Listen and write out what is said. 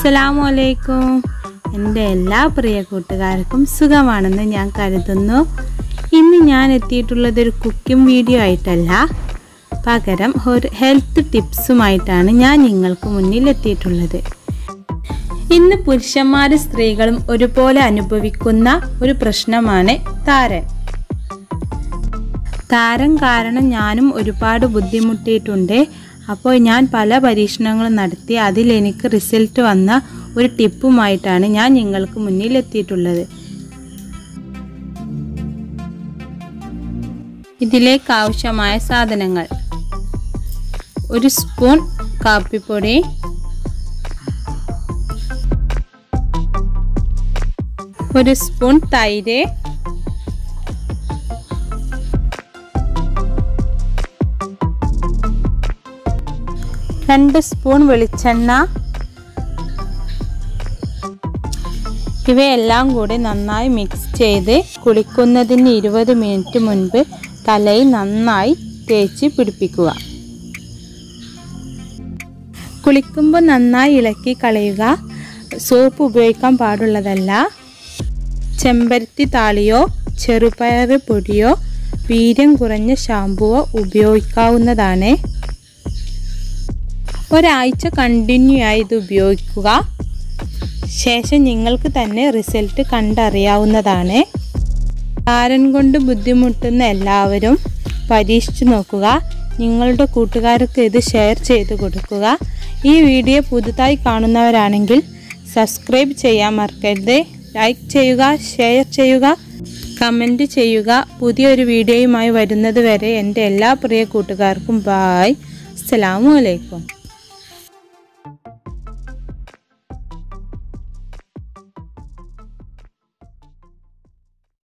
അസ്സലാമു അലൈക്കും എൻ്റെ എല്ലാ പ്രിയ കൂട്ടുകാർക്കും സുഖമാണെന്ന് ഞാൻ കരുതുന്നു ഇന്ന് ഞാൻ എത്തിയിട്ടുള്ളത് ഒരു കുക്കിംഗ് വീഡിയോ ആയിട്ടല്ല പകരം ഒരു ഹെൽത്ത് ടിപ്സുമായിട്ടാണ് ഞാൻ നിങ്ങൾക്ക് മുന്നിൽ എത്തിയിട്ടുള്ളത് ഇന്ന് പുരുഷന്മാരും സ്ത്രീകളും ഒരുപോലെ അനുഭവിക്കുന്ന ഒരു പ്രശ്നമാണ് താരൻ താരം കാരണം ഞാനും ഒരുപാട് ബുദ്ധിമുട്ടിയിട്ടുണ്ട് അപ്പോൾ ഞാൻ പല പരീക്ഷണങ്ങളും നടത്തി അതിൽ എനിക്ക് റിസൾട്ട് വന്ന ഒരു ടിപ്പുമായിട്ടാണ് ഞാൻ നിങ്ങൾക്ക് മുന്നിൽ എത്തിയിട്ടുള്ളത് ഇതിലേക്ക് ആവശ്യമായ സാധനങ്ങൾ ഒരു സ്പൂൺ കാപ്പിപ്പൊടി ഒരു സ്പൂൺ തൈര് രണ്ട് സ്പൂൺ വെളിച്ചെണ്ണ ഇവയെല്ലാം കൂടി നന്നായി മിക്സ് ചെയ്ത് കുളിക്കുന്നതിന് ഇരുപത് മിനിറ്റ് മുൻപ് തലയിൽ നന്നായി തേച്ച് പിടിപ്പിക്കുക കുളിക്കുമ്പോൾ നന്നായി ഇളക്കി കളയുക സോപ്പ് ഉപയോഗിക്കാൻ പാടുള്ളതല്ല ചെമ്പരത്തി താളിയോ ചെറുപയർ പൊടിയോ വീര്യം കുറഞ്ഞ ഷാമ്പുവോ ഉപയോഗിക്കാവുന്നതാണ് ഒരാഴ്ച കണ്ടിന്യൂ ആയി ഇത് ഉപയോഗിക്കുക ശേഷം നിങ്ങൾക്ക് തന്നെ റിസൾട്ട് കണ്ടറിയാവുന്നതാണ് താരൻ കൊണ്ട് ബുദ്ധിമുട്ടുന്ന എല്ലാവരും പരീക്ഷിച്ചു നോക്കുക നിങ്ങളുടെ കൂട്ടുകാർക്ക് ഇത് ഷെയർ ചെയ്ത് കൊടുക്കുക ഈ വീഡിയോ പുതുതായി കാണുന്നവരാണെങ്കിൽ സബ്സ്ക്രൈബ് ചെയ്യാൻ മറക്കരുത് ലൈക്ക് ചെയ്യുക ഷെയർ ചെയ്യുക കമൻറ്റ് ചെയ്യുക പുതിയൊരു വീഡിയോയുമായി വരുന്നത് വരെ എൻ്റെ എല്ലാ പ്രിയ കൂട്ടുകാർക്കും ബായ് അസ്സലാമു അലൈക്കും